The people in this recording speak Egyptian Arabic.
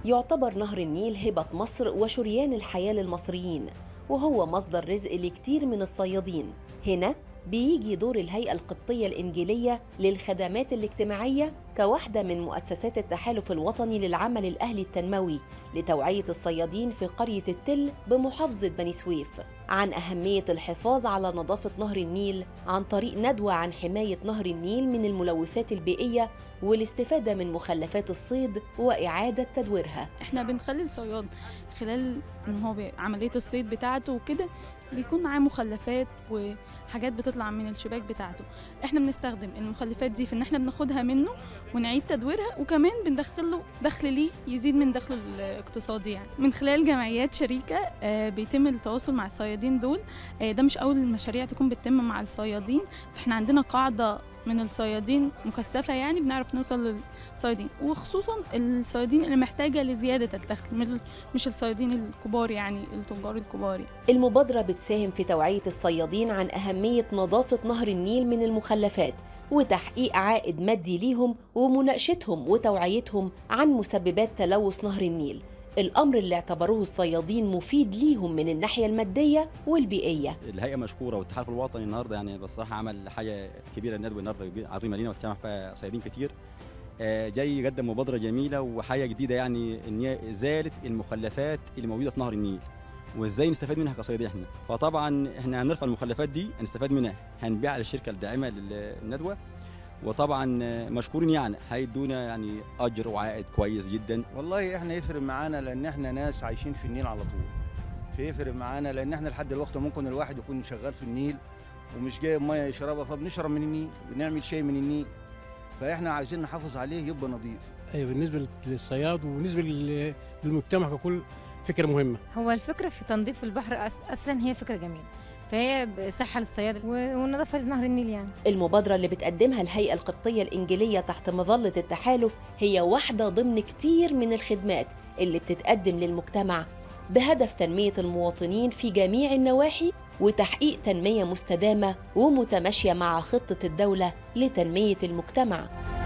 يعتبر نهر النيل هبة مصر وشريان الحياة للمصريين وهو مصدر رزق لكتير من الصيادين هنا بيجي دور الهيئة القبطية الإنجيلية للخدمات الاجتماعية كواحدة من مؤسسات التحالف الوطني للعمل الأهلي التنموي لتوعية الصيادين في قرية التل بمحافظة بني سويف عن أهمية الحفاظ على نظافة نهر النيل عن طريق ندوة عن حماية نهر النيل من الملوثات البيئية والاستفادة من مخلفات الصيد وإعادة تدويرها احنا بنخلي الصياد خلال ان هو بي- عمليه الصيد بتاعته وكده بيكون معاه مخلفات وحاجات بتطلع من الشباك بتاعته احنا بنستخدم المخلفات دي في ان احنا بناخدها منه ونعيد تدويرها وكمان بندخل له دخل ليه يزيد من دخله الاقتصادي يعني من خلال جمعيات شريكه آه، بيتم التواصل مع الصيادين دول آه، ده مش اول المشاريع تكون بتتم مع الصيادين فاحنا عندنا قاعده من الصيادين مكثفه يعني بنعرف نوصل للصيادين وخصوصا الصيادين اللي محتاجه لزياده الدخل من- مش الصيادين الكبار يعني التجار الكبار يعني. المبادرة بتساهم في توعية الصيادين عن أهمية نظافة نهر النيل من المخلفات وتحقيق عائد مادي ليهم ومناقشتهم وتوعيتهم عن مسببات تلوث نهر النيل الأمر اللي اعتبروه الصيادين مفيد ليهم من الناحية المادية والبيئية الهيئه مشكوره والتحالف الوطني النهارده يعني بصراحه عمل حاجه كبيره الندوه النهارده كبيرة- عظيمه لينا واجتمع فيها صيادين كتير آه، جاي يقدم مبادره جميله وحاجه جديده يعني ان هي ازاله المخلفات اللي موجوده في نهر النيل وازاي نستفاد منها كصيادين احنا فطبعا احنا هنرفع المخلفات دي هنستفاد منها هنبيعها للشركه الداعمه للندوه وطبعا آه، مشكورين يعني هيدونا يعني اجر وعائد كويس جدا والله احنا يفرق معانا لان احنا ناس عايشين في النيل على طول فيفرق معانا لان احنا لحد دلوقتي ممكن الواحد يكون شغال في النيل ومش جايب ميه يشربها فبنشرب من النيل بنعمل شيء من النيل فاحنا عايزين نحافظ عليه يبقى نظيف ايوه بالنسبه للصياد وبالنسبه لل- للمجتمع ككل فكره مهمه هو الفكرة في تنظيف البحر أس- أصلا هي فكرة جميلة فهي صحة للصياد و- والنظافة لنهر النيل يعني المبادرة اللي بتقدمها الهيئة القبطية الإنجيلية تحت مظلة التحالف هي واحدة ضمن كتير من الخدمات اللي بتتقدم للمجتمع بهدف تنمية المواطنين في جميع النواحي وتحقيق تنمية مستدامة ومتماشية مع خطة الدولة لتنمية المجتمع